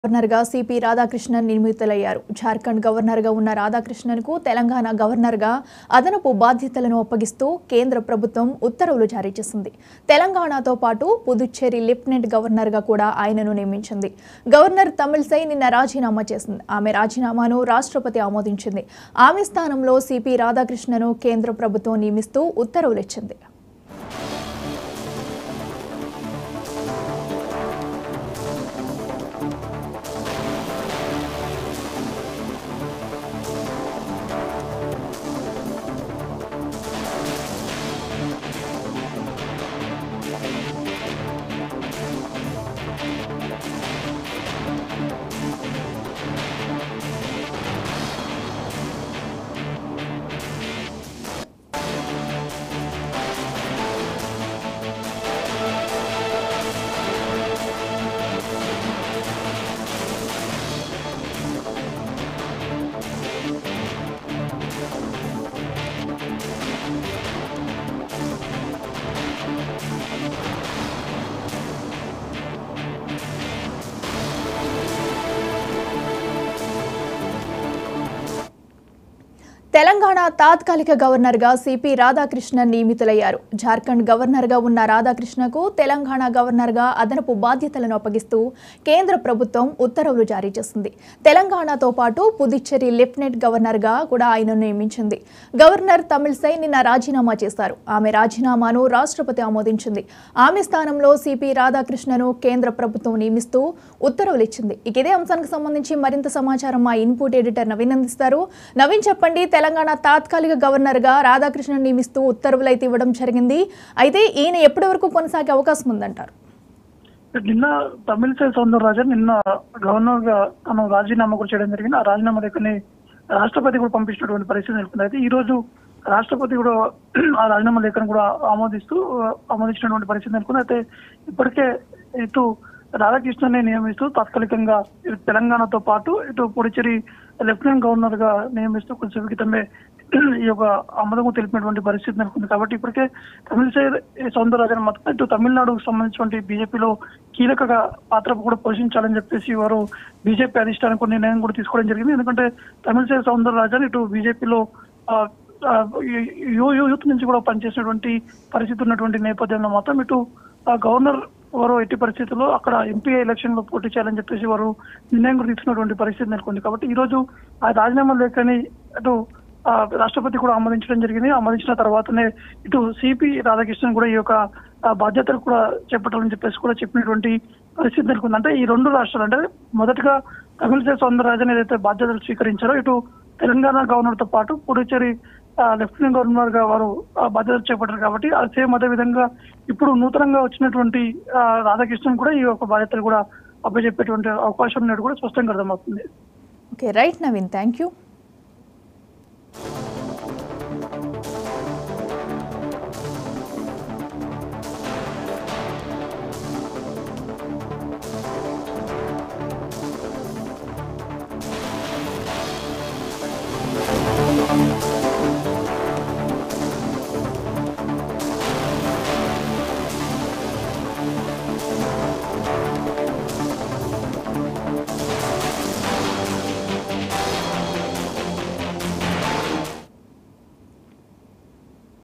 గవర్నర్గా సిపి రాధాకృష్ణన్ నియమితులయ్యారు జార్ఖండ్ గవర్నర్గా ఉన్న రాధాకృష్ణన్కు తెలంగాణ గవర్నర్గా అదనపు బాధ్యతలను అప్పగిస్తూ కేంద్ర ప్రభుత్వం ఉత్తర్వులు జారీ చేసింది తెలంగాణతో పాటు పుదుచ్చేరి లెఫ్టినెంట్ గవర్నర్గా కూడా ఆయనను నియమించింది గవర్నర్ తమిళసై నిన్న రాజీనామా చేసింది ఆమె రాజీనామాను రాష్ట్రపతి ఆమోదించింది ఆమె స్థానంలో సిపి రాధాకృష్ణను కేంద్ర ప్రభుత్వం నియమిస్తూ ఉత్తర్వులు ఇచ్చింది తెలంగాణ తాత్కాలిక గవర్నర్గా సిపి రాధాకృష్ణన్ నియమితులయ్యారు జార్ఖండ్ గవర్నర్గా ఉన్న రాధాకృష్ణకు తెలంగాణ గవర్నర్గా అదనపు బాధ్యతలను అప్పగిస్తూ కేంద్ర ప్రభుత్వం ఉత్తర్వులు జారీ చేసింది తెలంగాణతో పాటు పుదుచ్చేరి లెఫ్టినెంట్ గవర్నర్గా కూడా ఆయనను నియమించింది గవర్నర్ తమిళసై నిన్న రాజీనామా చేశారు ఆమె రాజీనామాను రాష్ట్రపతి ఆమోదించింది ఆమె స్థానంలో సిపి రాధాకృష్ణను కేంద్ర ప్రభుత్వం నియమిస్తూ ఉత్తర్వులు ఇచ్చింది ఇక ఇదే అంశానికి సంబంధించి మరింత సమాచారం మా ఇన్పుట్ ఎడిటర్ నవీన్ అందిస్తారు నవీన్ చెప్పండి తెలంగాణ తాత్కాలిక గవర్నర్గా రాధాకృష్ణన్ నియమిస్తూ ఉత్తర్వులు అయితే ఇవ్వడం జరిగింది అయితే ఈయన ఎప్పటి వరకు కొనసాగే అవకాశం ఉందంటారు నిన్న తమిళసై సౌందరరాజన్ నిన్న గవర్నర్ గా తను రాజీనామా కూడా చేయడం జరిగింది ఆ రాజీనామా లేఖని రాష్ట్రపతి కూడా పంపించినటువంటి పరిస్థితి నెలకొంది అయితే ఈ రోజు రాష్ట్రపతి కూడా ఆ రాజీనామా లేఖను కూడా ఆమోదిస్తూ ఆమోదించినటువంటి పరిస్థితి నెలకొంది అయితే ఇప్పటికే ఇటు రాధాకృష్ణనే నియమిస్తూ తాత్కాలికంగా ఇటు తెలంగాణతో పాటు ఇటు పుడుచేరి లెఫ్టినెంట్ గవర్నర్ గా నియమిస్తూ కొంచెం క్రితమే ఈ యొక్క ఆమోదం తెలిపినటువంటి పరిస్థితి నెలకొంది కాబట్టి ఇప్పటికే తమిళసై సౌందరరాజన్ మొత్తం ఇటు తమిళనాడుకు సంబంధించినటువంటి బీజేపీలో కీలక పాత్ర కూడా పోషించాలని చెప్పేసి వారు బీజేపీ అధిష్టానం కొన్ని నిర్ణయం కూడా తీసుకోవడం జరిగింది ఎందుకంటే తమిళసై సౌందరరాజన్ ఇటు బీజేపీలో యూత్ నుంచి కూడా పనిచేసినటువంటి పరిస్థితి ఉన్నటువంటి నేపథ్యంలో మాత్రం ఇటు ఆ గవర్నర్ వారు ఎట్టి పరిస్థితుల్లో అక్కడ ఎంపీ ఎలక్షన్ లో పోటీ చేయాలని చెప్పేసి వారు నిర్ణయం కూడా తీసుకున్నటువంటి పరిస్థితి నెలకొంది కాబట్టి ఈ రోజు ఆ రాజీనామా లేఖని అటు ఆ, రాష్ట్రపతి కూడా ఆమోదించడం జరిగింది ఆమోదించిన తర్వాతనే ఇటు సిపి రాధాకృష్ణన్ కూడా ఈ యొక్క ఆ, బాధ్యతలు కూడా చేపట్టాలని చెప్పేసి కూడా చెప్పినటువంటి పరిస్థితి నెలకొంది అంటే ఈ రెండు రాష్ట్రాలు అంటే మొదటగా తమిళసై సౌందరరాజన్ ఏదైతే బాధ్యతలు స్వీకరించారో ఇటు తెలంగాణ గవర్నర్ తో పాటు పుదుచ్చేరి ఆ, లెఫ్టినెంట్ గవర్నర్ గా వారు ఆ, బాధ్యతలు చేపట్టారు కాబట్టి ఆ సేమ్ అదే విధంగా ఇప్పుడు నూతనంగా వచ్చినటువంటి ఆ, రాధాకృష్ణన్ కూడా ఈ యొక్క బాధ్యతలు కూడా అప్పచెప్పేటువంటి అవకాశం ఉన్నట్టు కూడా స్పష్టంగా అర్థమవుతుంది okay right Naveen thank you